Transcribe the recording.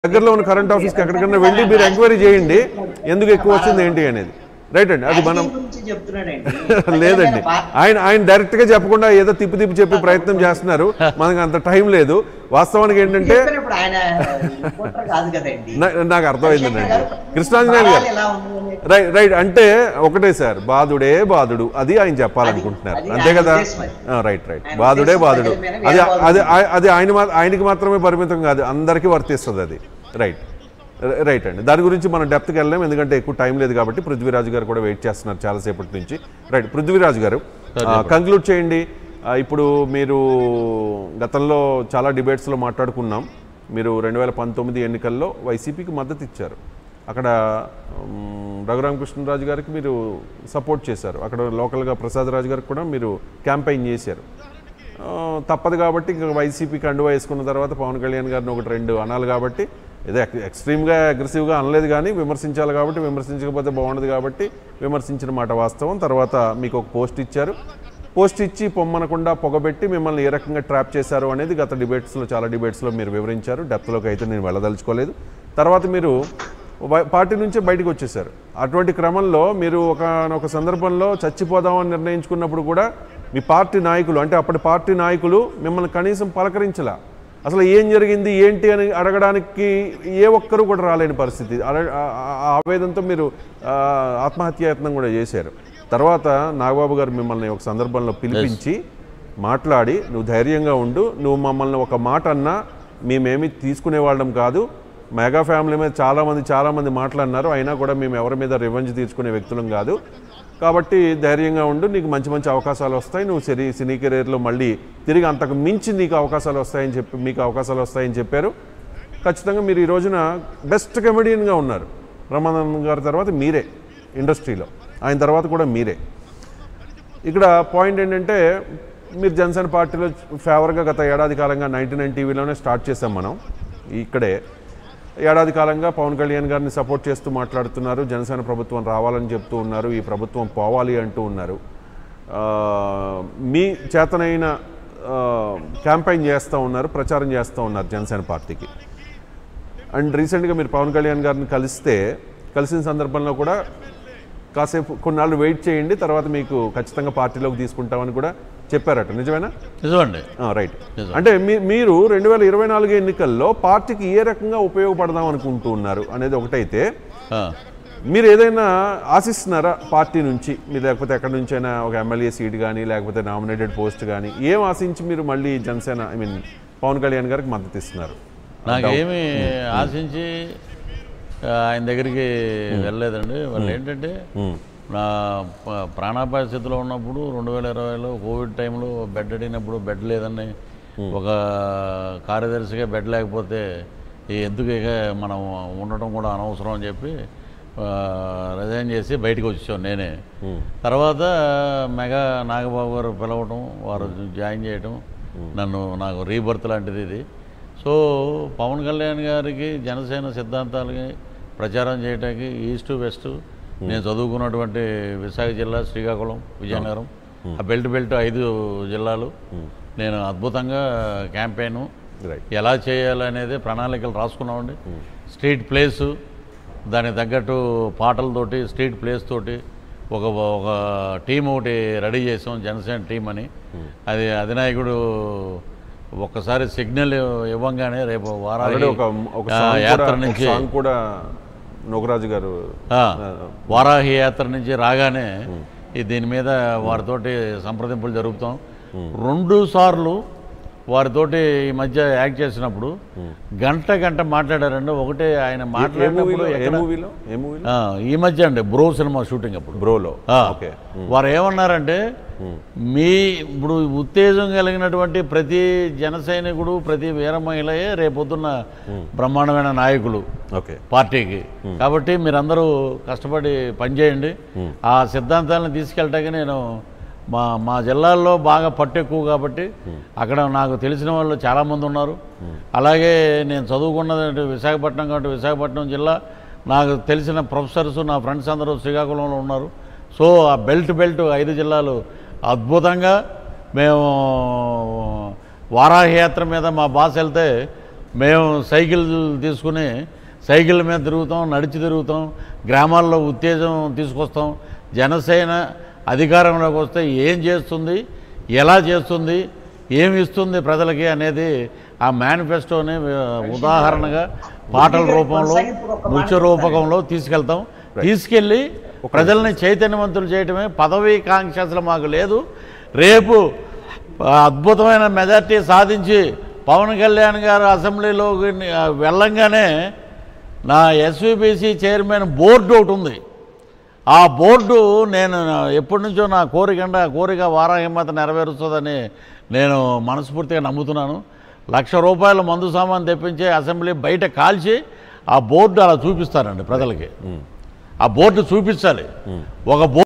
దగ్గరలో ఉన్న కరెంట్ ఆఫీస్కి ఎక్కడికైనా వెళ్ళి మీరు ఎంక్వైరీ చేయండి ఎందుకు ఎక్కువ వచ్చింది ఏంటి అనేది రైట్ అండి అది మనం రాజకీయం గురించి చెప్తున్నాడండి లేదండి ఆయన ఆయన డైరెక్ట్ గా చెప్పకుండా ఏదో తిప్పి తిప్పి చెప్పే ప్రయత్నం చేస్తున్నారు మనకి అంత టైం లేదు వాస్తవానికి ఏంటంటే చెప్పినప్పుడు ఆయన రిపోర్టర్ కాదు కదండి నా- నాకు అర్థమైందండి కృష్ణాంజనేయులు గారు ఎలా ఉంది అనేది రైట్ రైట్ అంటే ఒకటే సార్ బాధుడే బాధుడు అది ఆయన చెప్పాలనుకుంటున్నారు అది అంతే ఆయన కదా ఉద్దేశం అది. ఆ, రైట్ రైట్ ఆయన బాధుడే ఉద్దేశం బాధుడు ప్రజల మీద అది వేరే బాధుడు. అది ఆ- అది ఆయన మా- ఆయనకి మాత్రమే పరిమితం కాదు అందరికీ వర్తిస్తుంది అది రైట్ రైట్ అండి దాని గురించి మనం డెప్త్కి వెళ్ళలేం ఎందుకంటే ఎక్కువ టైం లేదు కాబట్టి పృథ్వీరాజు గారు కూడా వెయిట్ చేస్తున్నారు చాలాసేపటి నుంచి రైట్ పృథ్వీరాజు గారు కంక్లూడ్ చేయండి ఆ, ఇప్పుడు మీరు గతంలో చాలా డిబేట్స్లో మాట్లాడుకున్నాం మీరు రెండు వేల పంతొమ్మిది ఎన్నికల్లో వైసీపీకి మద్దతు ఇచ్చారు అక్కడ మ్, రఘురామకృష్ణరాజు గారికి మీరు సపోర్ట్ చేశారు అక్కడ లోకల్గా ప్రసాద్ రాజు గారికి కూడా మీరు క్యాంపెయిన్ చేశారు ఆ, తప్పదు కాబట్టి ఇంకా వైసీపీకి అండువా వేసుకున్న తర్వాత పవన్ కళ్యాణ్ గారిని ఒకటి రెండు అనాలి కాబట్టి ఏదో ఎక్- ఎక్స్ట్రీమ్గా అగ్రెసివ్గా అనలేదు కానీ విమర్శించాలి కాబట్టి విమర్శించకపోతే బాగుండదు కాబట్టి విమర్శించిన మాట వాస్తవం తర్వాత మీకు ఒక పోస్ట్ ఇచ్చారు పోస్ట్ ఇచ్చి పొమ్మనకుండా పొగబెట్టి మిమ్మల్ని ఏ రకంగా ట్రాప్ చేశారు అనేది గత డిబేట్స్లో చాలా డిబేట్స్లో మీరు వివరించారు డెప్త్లోకి అయితే నేను వెళ్ళదలుచుకోలేదు తర్వాత మీరు వై- పార్టీ నుంచే బయటకు వచ్చేసారు అటువంటి క్రమంలో మీరు ఒక ఒక సందర్భంలో చచ్చిపోదామని నిర్ణయించుకున్నప్పుడు కూడా మీ పార్టీ నాయకులు అంటే అప్పటి పార్టీ నాయకులు మిమ్మల్ని కనీసం పలకరించలా అసలు ఏం జరిగింది ఏంటి అని అడగడానికి ఏ ఒక్కరూ కూడా రాలేని పరిస్థితి అలా- ఆ- ఆ- ఆ ఆవేదనతో మీరు ఆ, ఆత్మహత్యాయత్నం కూడా చేశారు తర్వాత నాగబాబు గారు మిమ్మల్ని ఒక సందర్భంలో పిలిపించి మాట్లాడి నువ్వు ధైర్యంగా ఉండు నువ్వు మమ్మల్ని ఒక మాట అన్నా మేమేమి తీసుకునేవాళ్ళం కాదు మెగా ఫ్యామిలీ మీద చాలామంది చాలామంది మాట్లాడినారు అయినా కూడా మేము ఎవరి మీద రివెంజ్ తీర్చుకునే వ్యక్తులం కాదు కాబట్టి ధైర్యంగా ఉండు నీకు మంచి మంచి అవకాశాలు వస్తాయి నువ్వు సినీ సినీ కెరీర్లో మళ్ళీ తిరిగి అంతకు మించి నీకు అవకాశాలు వస్తాయని చెప్పి మీకు అవకాశాలు వస్తాయని చెప్పారు ఖచ్చితంగా మీరు ఈ రోజున బెస్ట్ కమెడియన్గా ఉన్నారు రమానందన్ గారి తర్వాత మీరే ఇండస్ట్రీలో ఆయన తర్వాత కూడా మీరే ఇక్కడ పాయింట్ ఏంటంటే మీరు జనసేన పార్టీలో ఫేవర్గా గత ఏడాది కాలంగా నైంటీ నైన్ టీవీలోనే స్టార్ట్ చేసాం మనం ఇక్కడే ఏడాది కాలంగా పవన్ కళ్యాణ్ గారిని సపోర్ట్ చేస్తూ మాట్లాడుతున్నారు జనసేన ప్రభుత్వం రావాలని చెప్తూ ఉన్నారు ఈ ప్రభుత్వం పోవాలి అంటూ ఉన్నారు ఆ, మీ చేతనైన క్యాంపెయిన్ చేస్తూ ఉన్నారు ప్రచారం చేస్తూ ఉన్నారు జనసేన పార్టీకి అండ్ రీసెంట్గా మీరు పవన్ కళ్యాణ్ గారిని కలిస్తే కలిసిన సందర్భంలో కూడా కాసేపు కొన్నాళ్ళు వెయిట్ చేయండి తర్వాత మీకు ఖచ్చితంగా పార్టీలోకి తీసుకుంటామని కూడా చెప్పారట నిజమేనా నిజమండి ఆ, రైట్ అంటే మీ మీరు రెండు వేల ఇరవై నాలుగు ఎన్నికల్లో పార్టీకి ఏ రకంగా ఉపయోగపడదాం అనుకుంటూ ఉన్నారు అనేది ఒకటైతే ఆ, మీరు ఏదైనా ఆశిస్తున్నారా పార్టీ నుంచి మీరు లేకపోతే ఎక్కడి నుంచైనా ఒక ఎమ్మెల్యే సీట్ కానీ లేకపోతే నామినేటెడ్ పోస్ట్ కానీ ఏం ఆశించి మీరు మళ్ళీ జనసేన ఐ మీన్ పవన్ కళ్యాణ్ గారికి మద్దతు ఇస్తున్నారు నాకేమి ఆశించి ఆ, ఆయన దగ్గరికి వెళ్ళలేదండి వాళ్ళు ఏంటంటే నా ప- ప్రాణాపాయ స్థితిలో ఉన్నప్పుడు రెండు వేల ఇరవైలో కోవిడ్ టైంలో బెడ్ అడిగినప్పుడు బెడ్ లేదని ఒక కార్యదర్శిగా బెడ్ లేకపోతే ఈ ఎందుకు ఇక మనం ఉండటం కూడా అనవసరం అని చెప్పి రిజైన్ చేసి బయటకు వచ్చాం నేనే తర్వాత మెగా నాగబాబు గారు పిలవటం వారు జాయిన్ చేయటం నన్ను నాకు రీబర్త్ లాంటిది ఇది సో పవన్ కళ్యాణ్ గారికి జనసేన సిద్ధాంతాలకి ప్రచారం చేయడానికి ఈస్ట్ వెస్ట్ నేను చదువుకున్నటువంటి విశాఖ జిల్లా శ్రీకాకుళం విజయనగరం ఆ బెల్ట్ బెల్ట్ ఐదు జిల్లాలు నేను అద్భుతంగా క్యాంపెయిన్ రైట్ ఎలా చేయాలనేది ప్రణాళికలు రాసుకున్నామండి స్ట్రీట్ ప్లేసు దానికి తగ్గట్టు పాటలతోటి స్ట్రీట్ ప్లేస్ తోటి ఒక ఒక టీం ఒకటి రెడీ చేసాం జనసేన టీం అని అది అధినాయకుడు ఒక్కసారి సిగ్నల్ ఇవ్వంగానే రేపు ఆల్రెడీ వారాహి ఒక ఒక ఆ, సాంగ్ యాత్ర కూడా- ఒక నుంచి సాంగ్ కూడా నోగరాజు గారు ఆ, వారాహి యాత్ర నుంచి రాగానే ఈ దీని మీద వారితోటి సంప్రదింపులు జరుపుతాం రెండు సార్లు వారితోటి ఈ మధ్య యాక్ట్ చేసినప్పుడు గంట గంట మాట్లాడారండి ఒకటే ఆయన ఏ మాట్లాడినప్పుడు మూవీలో ఏ ఎక్కడ- మూవీలో ఏ మూవీలో ఆ, ఈ మధ్య అండి బ్రో సినిమా షూటింగ్ అప్పుడు బ్రోలో ఆ, ఓకే వారు ఏమన్నారంటే మీ ఇప్పుడు ఉత్తేజం కలిగినటువంటి ప్రతి జన సైనికుడు ప్రతి వీర మహిళయే రేపొద్దున్న బ్రహ్మాండమైన నాయకులు ఓకే పార్టీకి కాబట్టి మీరందరూ కష్టపడి పనిచేయండి ఆ సిద్ధాంతాలను తీసుకెళ్ళటానికి నేను మా మా జిల్లాల్లో బాగా పట్టు ఎక్కువ కాబట్టి అక్కడ నాకు తెలిసిన వాళ్ళు చాలామంది ఉన్నారు అలాగే నేను చదువుకున్నది విశాఖపట్నం కాబట్టి విశాఖపట్నం జిల్లా నాకు తెలిసిన ప్రొఫెసర్స్ నా ఫ్రెండ్స్ అందరూ శ్రీకాకుళంలో ఉన్నారు సో ఆ బెల్ట్ బెల్ట్ ఐదు జిల్లాలు అద్భుతంగా మేము వారాహి యాత్ర మీద మా బాస్ వెళ్తే మేము సైకిల్ తీసుకుని సైకిల్ మీద తిరుగుతాం నడిచి తిరుగుతాం గ్రామాల్లో ఉత్తేజం తీసుకొస్తాం జనసేన అధికారంలోకి వస్తే ఏం చేస్తుంది ఎలా చేస్తుంది ఏమి ఇస్తుంది ప్రజలకి అనేది ఆ మేనిఫెస్టోని ఆ, ఉదాహరణగా పాటల రూపంలో నృత్య రూపకంలో తీసుకెళ్తాం తీసుకెళ్ళి ప్రజల్ని చైతన్యవంతులు చేయటమే పదవీ కాంక్ష అసలు మాకు లేదు రేపు ఆ, అద్భుతమైన మెజార్టీ సాధించి పవన్ కళ్యాణ్ గారు అసెంబ్లీలోకి ఆ, వెళ్ళంగానే నా ఎస్విబిసి చైర్మన్ బోర్డు ఒకటి ఉంది ఆ బోర్డు నేను ఎప్పటి నుంచో నా కోరిక అంటే ఆ కోరిక వారాహిమత నెరవేరుస్తుందని నేను మనస్ఫూర్తిగా నమ్ముతున్నాను లక్ష రూపాయల మందు సామాన్ తెప్పించి అసెంబ్లీ బయట కాల్చి ఆ బోర్డు అలా చూపిస్తారండి ప్రజలకి ఆ బోర్డు చూపించాలి ఒక బోర్డు